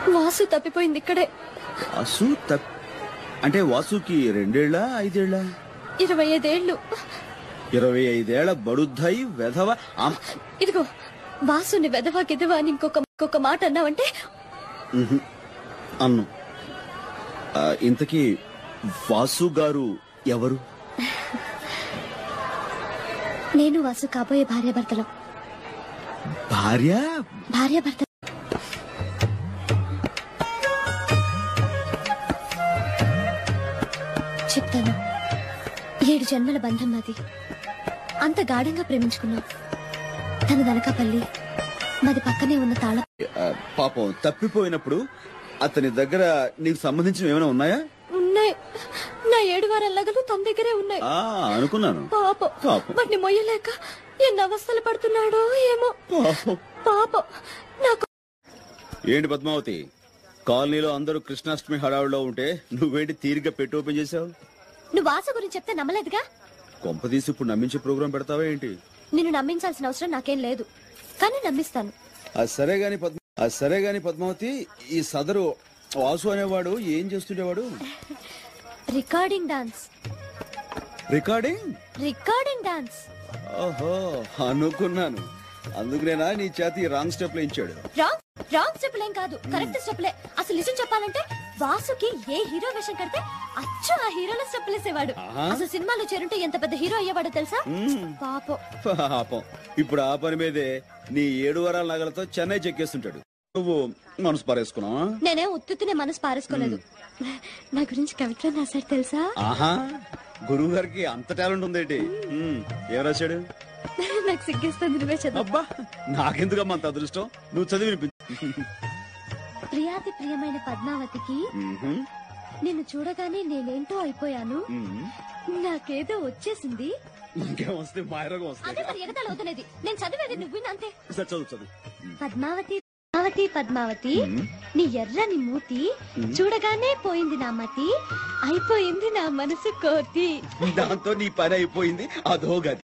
వాసు తప్పిపోయింది ఇక్కడే వాసు తప్ అంటే వాసుకి రెండేళ్ల ఐదేళ్ల ఇరవై ఐదేళ్లు ఇరవై ఐదేళ్ల బడుద్దాయి వెధవ ఆమ్- ఇదిగో వాసుని వెదవా గిదవా అని ఇంకొక ఇంకొక మాట అన్నావంటే ఉహు. అన్ను ఆ, ఇంతకీ వాసు గారు ఎవరు నేను వాసు కాబోయే భార్యాభర్తలం భార్య భార్యాభర్త చెప్తాను ఏడు జన్మల బంధం మాది అంత గాఢంగా ప్రేమించుకున్నాం తన దనకాపల్లి మాది పక్కనే ఉన్న తాళ ఆ, పాపం తప్పిపోయినప్పుడు అతని దగ్గర నీకు సంబంధించిన ఏమైనా ఉన్నాయా ఉన్నాయి నా ఏడు వారాల నగలు తన దగ్గరే ఉన్నాయి ఆ అనుకున్నాను పాపం పాపం. వాటిని మొయ్యలేక ఎన్ని అవస్థలు పడుతున్నాడో ఏమో పాపం పాపం నాకు ఏంటి పద్మావతి కాలనీలో అందరూ కృష్ణాష్టమి హడావుడిలో ఉంటే నువ్వేంటి తీరిగ్గా పెట్టి ఓపెన్ చేసావు నువ్వు వాసు గురించి చెప్తే నమ్మలేదుగా కొంపదీసి ఇప్పుడు నమ్మించే ప్రోగ్రాం పెడతావా ఏంటి నిన్ను నమ్మించాల్సిన అవసరం నాకేం లేదు కానీ నమ్మిస్తాను అది సరే గాని పద్మ అది సరే గాని పద్మావతి ఈ సదరు వాసు అనేవాడు ఏం చేస్తుండేవాడు recording dance recording recording dance ఓహో అనుకున్నాను అందుకునేనా నీ చేతి రాంగ్ స్టెప్ ఇచ్చాడు రాంగ్ రాంగ్ స్టెప్ ఏం కాదు కరెక్ట్ స్టెప్లే అసలు నిజం చెప్పాలంటే వాసుకి ఏ హీరో వేషం కడితే అచ్చు ఆ హీరోల స్టెప్ వేసేవాడు ఆహా. అసలు సినిమాలో చేరుంటే ఎంత పెద్ద హీరో అయ్యేవాడో తెలుసా మ్మ్. పాపం పాపం ఇప్పుడు ఆ పని మీదే నీ ఏడు వారాల నగలతో చెన్నై చెక్కేస్తుంటాడు నువ్వు మనసు పారేసుకున్నావా నేనేం ఉత్తునే మనసు పారేసుకోలేదు నా గురించి కవిత్వం రాశాడు తెలుసా ఆహా గురువు గారికి అంత టాలెంట్ ఉందేంటి మ్మ్. ఏం రాశాడు నాకు సిగ్గేస్తుంది నువ్వే చదువు అబ్బా నాకెందుకమ్మా అంత అదృష్టం నువ్వు చదివి వినిపించు ప్రియాతి ప్రియమైన పద్మావతికి మ్మ్. నిన్ను చూడగానే నేనేంటో అయిపోయాను మ్మ్. నాకేదో వచ్చేసింది ఇంకేం వస్తే మాయరోగం అదే వస్తాయి మరి ఎగతాళి అవుతున్నది నేను చదివేది నువ్వు విను అంతే సరే, చదువు చదువు మ్మ్. పద్మావతి పద్మావతి పద్మావతి మ్మ్. నీ ఎర్రని మూతి చూడగానే పోయింది నా మతి అయిపోయింది నా మనసు కోతి దాంతో నీ పని అయిపోయింది అదో గది